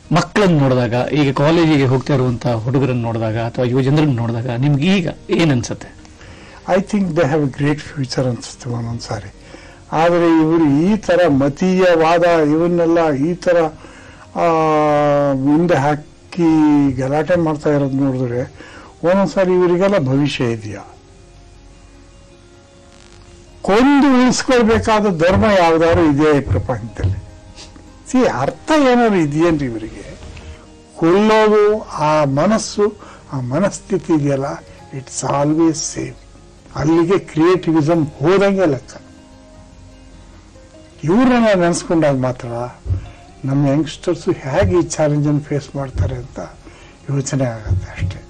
ಮಕ್ಕಳನ್ನ ನೋಡಿದಾಗ ಈಗ ಕಾಲೇಜಿಗೆ ಹೋಗ್ತಾ ಇರುವಂತಹ ಹುಡುಗರನ್ನ ನೋಡಿದಾಗ ಅಥವಾ ಯುವ ಜನರನ್ನ ನೋಡಿದಾಗ ನಿಮ್ಗೆ ಈಗ ಏನ್ ಅನ್ಸುತ್ತೆ I think they have a great future ಅನ್ಸುತ್ತೆ ಒಂದೊಂದು ಸಾರಿ ಆದರೆ ಇವರು ಈ ಥರ ಮತೀಯವಾದ ಇವನ್ನೆಲ್ಲ ಈ ಥರ ಆ, ಮುಂದೆ ಹಾಕಿ ಗಲಾಟೆ ಮಾಡ್ತಾ ಇರೋದು ನೋಡಿದ್ರೆ ಒಂದೊಂದು ಸಾರಿ ಇವರಿಗೆಲ್ಲ ಭವಿಷ್ಯ ಇದೆಯಾ ಕೊಂದು ಉಳಿಸ್ಕೊಳ್ಬೇಕಾದ ಧರ್ಮ ಯಾವ್ದಾದ್ರು ಇದೆಯಾ ಈ ಪ್ರಪಂಚದಲ್ಲಿ ಸಿ ಅರ್ಥ ಏನಾದ್ರು ಇದೆಯೇನ್ರಿ ಇವರಿಗೆ ಕೊಲ್ಲೋದು ಆ ಮನಸ್ಸು ಆ ಮನಸ್ಥಿತಿ ಇದೆಯಲ್ಲ ಇಟ್ಸ್ ಆಲ್ವೇಸ್ ಸೇಮ್ ಅಲ್ಲಿಗೆ ಕ್ರಿಯೇಟಿವಿಸಮ್ ಹೋದಂಗೆ ಲೆಕ್ಕ ಇವ್ರನ್ನ ನೆನೆಸ್ಕೊಂಡಾಗ ಮಾತ್ರ ನಮ್ಮ ಯಂಗ್ಸ್ಟರ್ಸು ಹೇಗೆ ಈ ಚಾಲೆಂಜನ್ನು ಫೇಸ್ ಮಾಡ್ತಾರೆ ಅಂತ ಯೋಚನೆ ಆಗುತ್ತೆ ಅಷ್ಟೇ